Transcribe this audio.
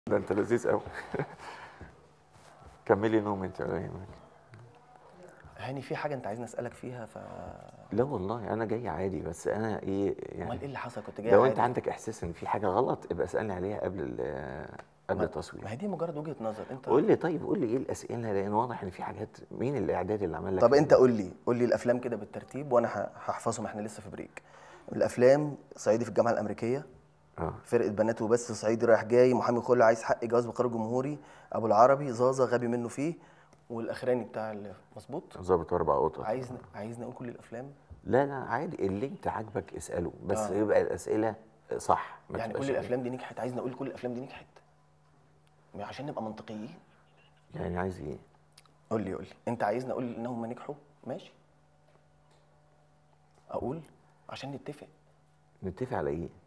ده انت لذيذ قوي كملي نوم انت ولا يهمك هاني في حاجه انت عايزني اسالك فيها ف لا والله انا جاي عادي بس انا ايه امال يعني ايه اللي حصل كنت جاي لو عادي. انت عندك احساس ان في حاجه غلط ابقى اسالني عليها قبل ال- قبل ما التصوير هي دي مجرد وجهه نظر انت قول لي طيب قول لي ايه الاسئله لان واضح ان في حاجات مين الاعداد اللي عمل لك طب انت كده؟ قول لي قول لي الافلام كده بالترتيب وانا ه- هحفظهم احنا لسه في بريك الافلام صعيدي في الجامعه الامريكيه اه فرقه بنات وبس صعيدي رايح جاي محامي خلع عايز حق جواز بقرار جمهوري ابو العربي زازا غبي منه فيه والاخراني بتاع ال- مظبوط ظابط واربع قطط عايز عايزني اقول كل الافلام لا لا عادي اللي انت عاجبك اساله بس آه. يبقى الاسئله صح ما يعني تبقاش كل إيه. الافلام دي نجحت عايزني اقول كل الافلام دي نجحت ما عشان نبقى منطقيين يعني عايز ايه قول لي قول لي انت عايزني اقول انهم نجحوا ماشي اقول عشان نتفق نتفق على ايه